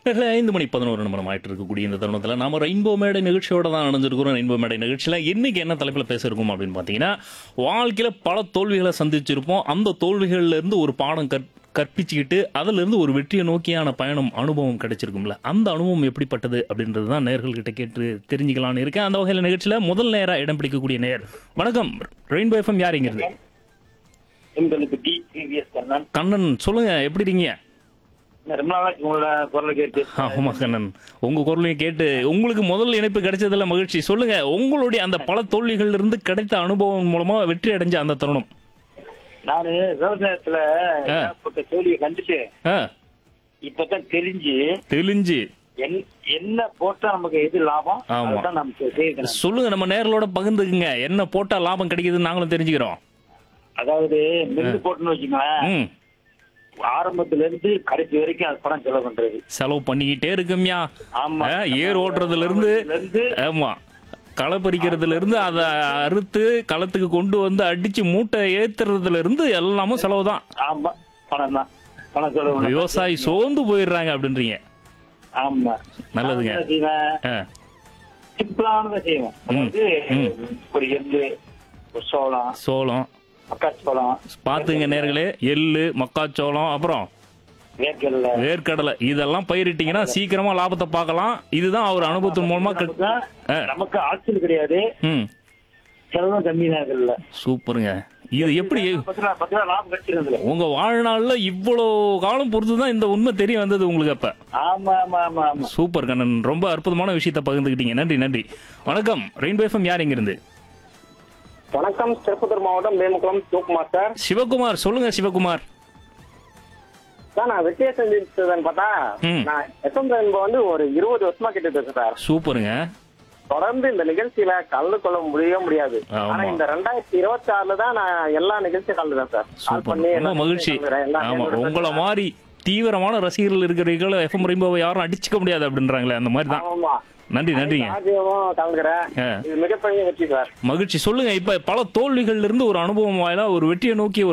நேரத்துல ஐந்து மணி பதினோரு நிமிடம் ஆயிட்டு இருக்கக்கூடிய இந்த தருணத்தில் நாம ரெயின்போ மேடை நிகழ்ச்சியோட தான் அணைஞ்சிருக்கிறோம் ரெயின்போ மேடை நிகழ்ச்சியில் இன்னைக்கு என்ன தலைப்பில் பேசியிருக்கோம் அப்படின்னு பார்த்தீங்கன்னா வாழ்க்கையில் பல தோல்விகளை சந்திச்சிருப்போம் அந்த தோல்விகள்ல இருந்து ஒரு பாடம் கற் கற்பிச்சுக்கிட்டு அதுல இருந்து ஒரு வெற்றியை நோக்கியான பயணம் அனுபவம் கிடைச்சிருக்கும்ல அந்த அனுபவம் எப்படிப்பட்டது அப்படின்றது தான் நேர்கள்கிட்ட கேட்டு தெரிஞ்சுக்கலாம்னு இருக்கேன் அந்த வகையில் நிகழ்ச்சியில் முதல் நேரா இடம் பிடிக்கக்கூடிய நேர் வணக்கம் ரெயின்போ எஃப்எம் யாருங்கிறது எங்களுக்கு டி பிவிஎஸ் கண்ணன் கண்ணன் சொல்லுங்க எப்படி இருக்கீங்க நான் ரொம்ப நாளாச்சு உங்களோட குரலை கேட்டு ஆமா கண்ணன் உங்க குரலையும் கேட்டு உங்களுக்கு முதல் இணைப்பு கிடைச்சதுல மகிழ்ச்சி சொல்லுங்க உங்களுடைய அந்த பல தோல்விகள்ல இருந்து கிடைத்த அனுபவம் மூலமா வெற்றி அடைஞ்ச அந்த தருணம் நானு விவசாயத்துல ஏகப்பட்ட தோல்வியை கண்டுட்டு ஆ, இப்பதான் தெரிஞ்சு தெளிஞ்சு என்- என்ன போட்டா நமக்கு எது லாபம் ஆமா. அதுதான் நமக்கு செய்யணும் சொல்லுங்க நம்ம நேர்களோட பகிர்ந்துக்குங்க என்ன போட்டா லாபம் கிடைக்குதுன்னு நாங்களும் தெரிஞ்சுக்கிறோம் அதாவது நெல் போட்டுன்னு வச்சுங்களேன் ம் ஆரம்பத்துல இருந்து கடைசி வரைக்கும் அது பணம் செலவு பண்றது செலவு பண்ணிக்கிட்டே இருக்கும்யா ஆமா ஆ, ஏர் ஓட்டுறதுல இருந்து ஆரம்பத்துல இருந்து ஆமா களை பறிக்கிறதுல இருந்து அதை அறுத்து களத்துக்கு கொண்டு வந்து அடிச்சு மூட்டை ஏத்துறதுல இருந்து எல்லாமும் செலவு தான் ஆமா பணம் தான் பணம் செலவு பண்ணணும். விவசாயி சோர்ந்து போயிடுறாங்க அப்படின்றீங்க ஆமா நல்லதுங்க. நான் என்ன செய்வேன் ஆ, சிம்பிளானதை செய்வோம் அதாவது ஒரு எள்ளு ஒரு சோளம் சோளம் மக்காச்சோளம் பாத்துங்க நேர்களே எள்ளு மக்காச்சோளம் அப்புறம் வேர்க்கடலை வேர்க்கடலை இதெல்லாம் பயிரிட்டீங்கன்னா சீக்கிரமா லாபத்தை பார்க்கலாம் இதுதான் அவர் அனுபவத்தின் மூலமா கட்- நமக்கு ஆ. நமக்கு ஆட்சியில் கிடையாது ம் செலவும் கம்மி தான் இதுல சூப்பருங்க இது எப்படி பத்து ரூபா பத்து ரூபா லாபம் கிடைச்சிருந்ததுல உங்க வாழ்நாள்ல இவ்வளோ காலம் பொறுத்து தான் இந்த உண்மை தெரிய வந்தது உங்களுக்கு அப்ப ஆமா ஆமா ஆமா ஆமா சூப்பர் கண்ணன் ரொம்ப அற்புதமான விஷயத்த பகிர்ந்துக்கிட்டீங்க நன்றி நன்றி வணக்கம் ரெயின்போ எஃப்எம் யார் இங்க இருந்து வணக்கம் திருப்பத்தூர் மாவட்டம் மேமுக்குளம் சிவகுமார் சார் சிவகுமார் சொல்லுங்க சிவகுமார் சார் நான் வெற்றியை செஞ்சிருச்சதுன்னு பார்த்தா ம். நான் எஸ்எம் ரெயின்போ வந்து ஒரு இருபது வருஷமா கேட்டுட்டு இருக்கேன் சார் சூப்பருங்க தொடர்ந்து இந்த நிகழ்ச்சியில கலந்து கொள்ள முடியவே முடியாது ஆமா. ஆனா இந்த ரெண்டாயிரத்தி இருபத்தி ஆறுல தான் நான் எல்லா நிகழ்ச்சியும் கலந்துதான் சார் கால் சூப்பர் பண்ணி ரொம்ப எல்லா மகிழ்ச்சி நிகழ்ச்சியும் கலந்துக்கிறேன். எல்லா ஆமா நேயர்களோட உங்களை பேசுறேன். மாதிரி தீவிரமான ரசிகர்கள் இருக்கிறவங்கள எஃப்எம் ரெயின்போவை யாரும் அடிச்சுக்க முடியாது அப்படின்றாங்களே அந்த மாதிரி தான் ஆமா நன்றி நன்றிங்க ராஜ்யமும் கலந்துக்கிறேன் ஆ. இது மிகப்பெரிய வெற்றி சார் மகிழ்ச்சி சொல்லுங்க இப்ப பல தோல்விகள்ல இருந்து ஒரு அனுபவம் வாயிலா ஒரு வெற்றியை நோக்கி ஒரு